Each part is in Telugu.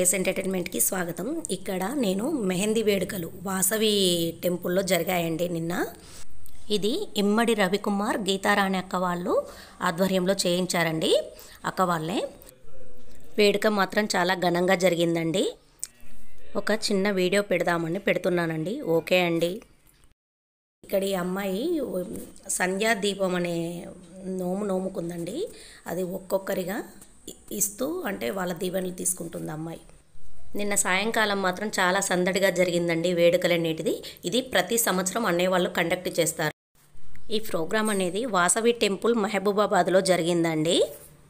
కేఎస్ ఎంటర్టైన్మెంట్కి స్వాగతం ఇక్కడ నేను మెహందీ వేడుకలు వాసవి టెంపుల్లో జరిగాయండి నిన్న ఇది ఇమ్మడి రవికుమార్ గీతారాణి అక్క వాళ్ళు ఆధ్వర్యంలో చేయించారండి అక్క వాళ్ళే వేడుక మాత్రం చాలా ఘనంగా జరిగిందండి ఒక చిన్న వీడియో పెడదామని పెడుతున్నానండి ఓకే అండి ఇక్కడ ఈ అమ్మాయి సంధ్యా దీపం అనే నోము నోముకుందండి అది ఒక్కొక్కరిగా ఇ- ఇస్తూ అంటే వాళ్ళ దీవెనలు తీసుకుంటుంది అమ్మాయి నిన్న సాయంకాలం మాత్రం చాలా సందడిగా జరిగిందండి వేడుకలన్నిటిది ఇది ప్రతి సంవత్సరం అన్నయ్య వాళ్ళు కండక్ట్ చేస్తారు ఈ ప్రోగ్రాం అనేది వాసవి టెంపుల్ మహబూబాబాద్లో జరిగిందండి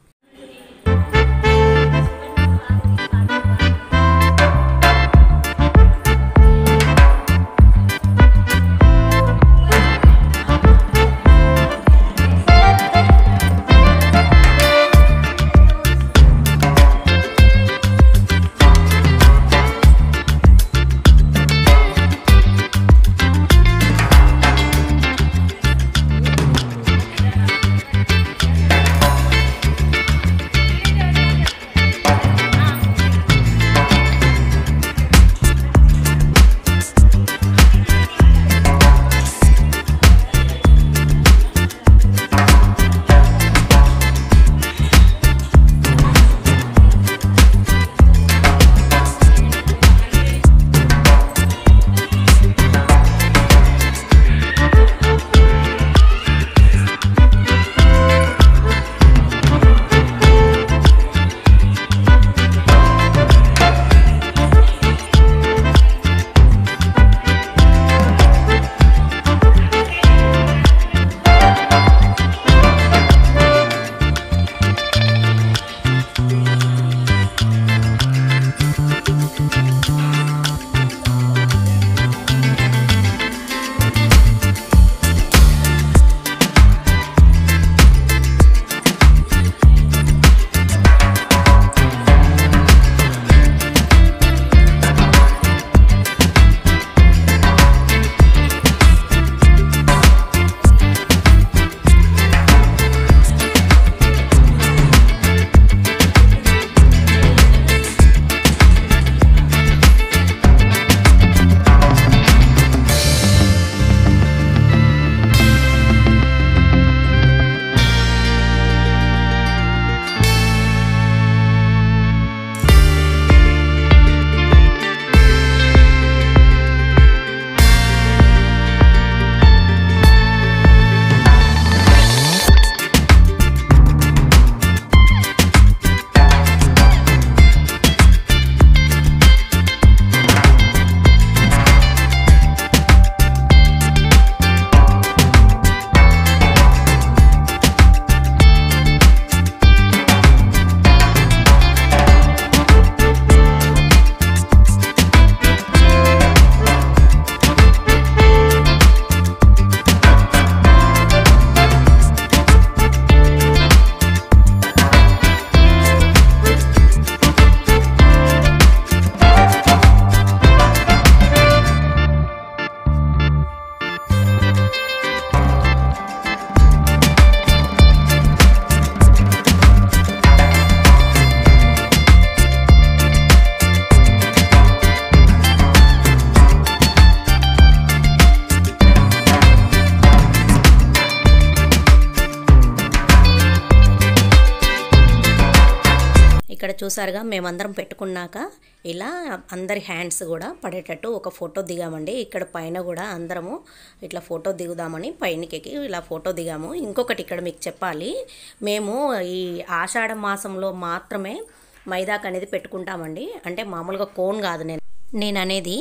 ఇక్కడ చూసారుగా మేమందరం పెట్టుకున్నాక ఇలా అందరి హ్యాండ్స్ కూడా పడేటట్టు ఒక ఫోటో దిగామండి ఇక్కడ పైన కూడా అందరము ఇట్లా ఫోటో దిగుదామని పైనకి ఇలా ఫోటో దిగాము ఇంకొకటి ఇక్కడ మీకు చెప్పాలి మేము ఈ ఆషాఢ మాసంలో మాత్రమే మైదాక్ అనేది పెట్టుకుంటామండి అంటే మామూలుగా కోన్ కాదు నేను నేను అనేది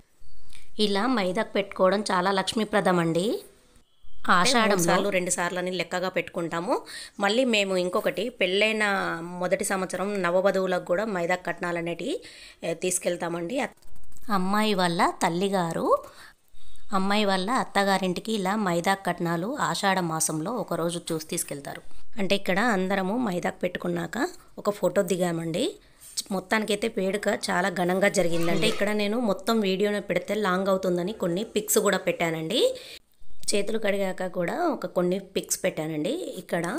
ఇలా మైదాకు పెట్టుకోవడం చాలా లక్ష్మీప్రదం అండి ఆషాఢం సార్లు రెండు సార్లు అని లెక్కగా పెట్టుకుంటాము మళ్ళీ మేము ఇంకొకటి పెళ్ళైన మొదటి సంవత్సరం నవవధువులకు కూడా మైదా కట్నాలు అనేటివి ఏ, తీసుకెళ్తామండి అత్- అమ్మాయి వాళ్ళ తల్లిగారు అమ్మాయి వాళ్ళ అత్తగారింటికి ఇలా మైదా కట్నాలు ఆషాఢ మాసంలో ఒకరోజు చూసి తీసుకెళ్తారు అంటే ఇక్కడ అందరము మైదాకు పెట్టుకున్నాక ఒక ఫోటో దిగామండి మొత్తానికైతే వేడుక చాలా ఘనంగా జరిగిందంటే ఇక్కడ నేను మొత్తం వీడియోని పెడితే లాంగ్ అవుతుందని కొన్ని పిక్స్ కూడా పెట్టానండి చేతులు కడిగాక కూడా ఒక కొన్ని పిక్స్ పెట్టానండి ఇక్కడ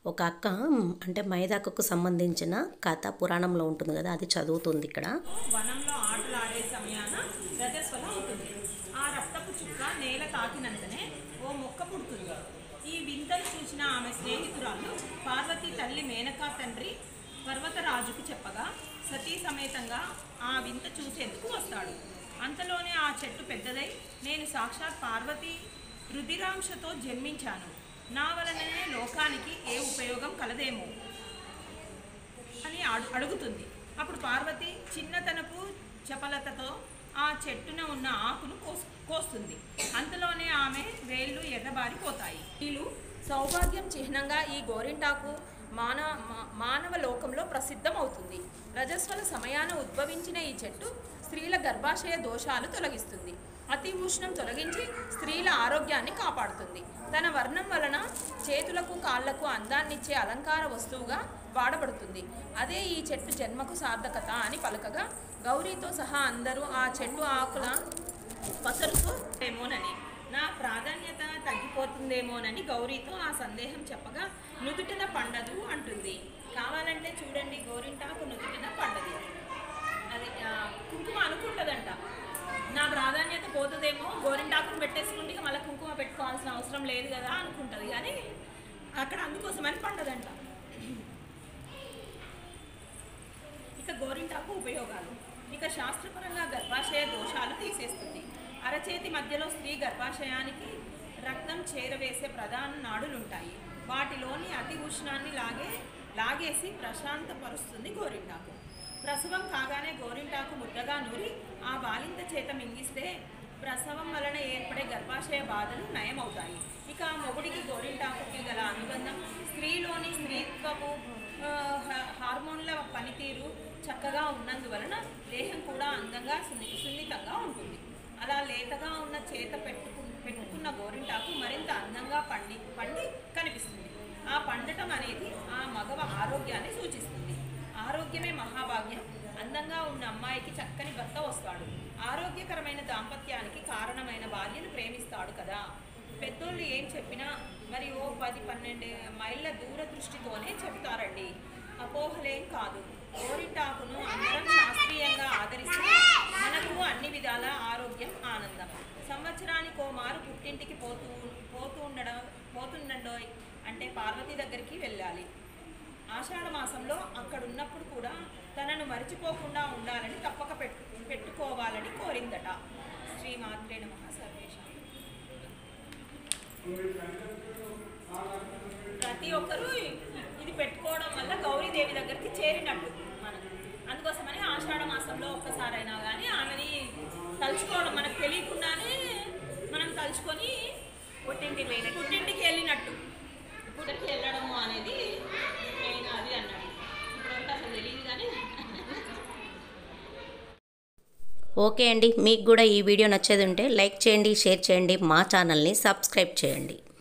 ఒక అక్క అంటే మైదాకకు సంబంధించిన కథ పురాణంలో ఉంటుంది కదా అది చదువుతుంది ఇక్కడ వనంలో ఆటలాడే సమయాన రజస్వల అవుతుంది ఆ రక్తపు చుక్క నేల తాకినంతనే ఓ మొక్క పుడుతుంది ఈ వింతను చూసిన ఆమె స్నేహితురాలు పార్వతి తల్లి మేనకా తండ్రి పర్వతరాజుకు చెప్పగా సతీ సమేతంగా ఆ వింత చూసేందుకు వస్తాడు అంతలోనే ఆ చెట్టు పెద్దదై నేను సాక్షాత్ పార్వతి రుధిరాంశతో జన్మించాను నా వలననే లోకానికి ఏ ఉపయోగం కలదేమో అని అడు అడుగుతుంది అప్పుడు పార్వతి చిన్నతనపు చపలతతో ఆ చెట్టున ఉన్న ఆకును కోస్ కోస్తుంది అంతలోనే ఆమె వేళ్ళు ఎర్రబారిపోతాయి వీళ్ళు సౌభాగ్యం చిహ్నంగా ఈ గోరింటాకు మానవ మా- మానవ లోకంలో ప్రసిద్ధం అవుతుంది రజస్వల సమయాన ఉద్భవించిన ఈ చెట్టు స్త్రీల గర్భాశయ దోషాలు తొలగిస్తుంది అతి ఉష్ణం తొలగించి స్త్రీల ఆరోగ్యాన్ని కాపాడుతుంది తన వర్ణం వలన చేతులకు కాళ్లకు అందాన్నిచ్చే అలంకార వస్తువుగా వాడబడుతుంది అదే ఈ చెట్టు జన్మకు సార్థకత అని పలకగా గౌరీతో సహా అందరూ ఆ చెట్టు ఆకుల పసరుతో ఏమోనని నా ప్రాధాన్యత తగ్గిపోతుందేమోనని గౌరీతో ఆ సందేహం చెప్పగా నుదుటిన పండదు అంటుంది కావాలంటే చూడండి గోరింటాకు నుదుటిన పండది అది ఆ, కుంకుమ అనుకుంటుందంట నా ప్రాధాన్యత పోతుందేమో గోరింటాకును పెట్టేసుకుంటే ఇక మళ్ళీ కుంకుమ పెట్టుకోవాల్సిన అవసరం లేదు కదా అనుకుంటుంది కానీ అక్కడ అందుకోసమని పండదంట ఇక గోరింటాకు ఉపయోగాలు ఇక శాస్త్రపరంగా గర్భాశయ దోషాలు తీసేస్తుంది అరచేతి మధ్యలో స్త్రీ గర్భాశయానికి రక్తం చేరవేసే ప్రధాన నాడులుంటాయి వాటిలోని అతి ఉష్ణాన్ని లాగే లాగేసి ప్రశాంతపరుస్తుంది గోరింటాకు ప్రసవం కాగానే గోరింటాకు ముద్దగా నూరి ఆ బాలింత చేత మింగిస్తే ప్రసవం వలన ఏర్పడే గర్భాశయ బాధలు నయమవుతాయి ఇక మొగుడికి గోరింటాకుకి గల అనుబంధం స్త్రీలోని స్త్రీత్వపు ఆ, హ- హార్మోన్ల పనితీరు చక్కగా ఉన్నందువలన దేహం కూడా అందంగా సున్ని సున్నితంగా ఉంటుంది అలా లేతగా ఉన్న చేత పెట్టుకు పెట్టుకున్న గోరింటాకు మరింత అందంగా పండి పండి కనిపిస్తుంది ఆ పండటం అనేది ఆ మగవ ఆరోగ్యాన్ని సూచిస్తుంది ఆరోగ్యమే మహాభాగ్యం అందంగా ఉన్న అమ్మాయికి చక్కని భర్త వస్తాడు ఆరోగ్యకరమైన దాంపత్యానికి కారణమైన భార్యను ప్రేమిస్తాడు కదా పెద్దోళ్ళు ఏం చెప్పినా మరి ఓ పది పన్నెండు మైళ్ళ దూరదృష్టితోనే చెప్తారండి అపోహలేం కాదు గోరింటాకును అందరం శాస్త్రీయంగా ఆదరిస్తే మనకు అన్ని విధాల ఆరోగ్యం ఆనందం సంవత్సరానికి ఓ మారు పుట్టింటికి పోతూ పోతూ ఉండడం పోతుండండోయ్ అంటే పార్వతి దగ్గరికి వెళ్ళాలి ఆషాఢ మాసంలో అక్కడ ఉన్నప్పుడు కూడా తనను మరిచిపోకుండా ఉండాలని తప్పక పెట్టు పెట్టుకోవాలని కోరిందట శ్రీమాత్రే నమ సర్వేష ప్రతి ఒక్కరూ ఇది పెట్టుకోవడం వల్ల గౌరీదేవి దగ్గరికి చేరినట్టు మనం అందుకోసమని ఆషాఢ మాసంలో ఒక్కసారైనా కానీ ఆమెని తలుచుకోవడం మనకు తెలియకుండానే మనం తలుచుకొని పుట్టింటికి పోయిన పుట్టింటికి వెళ్ళినట్టు పుట్టింటికి వెళ్ళడము అనేది మెయిన్ అది అన్నాడు ఇప్పుడు అసలు తెలియదు కానీ ఓకే అండి మీకు కూడా ఈ వీడియో నచ్చేది ఉంటే లైక్ చేయండి షేర్ చేయండి మా ఛానల్ని సబ్స్క్రైబ్ చేయండి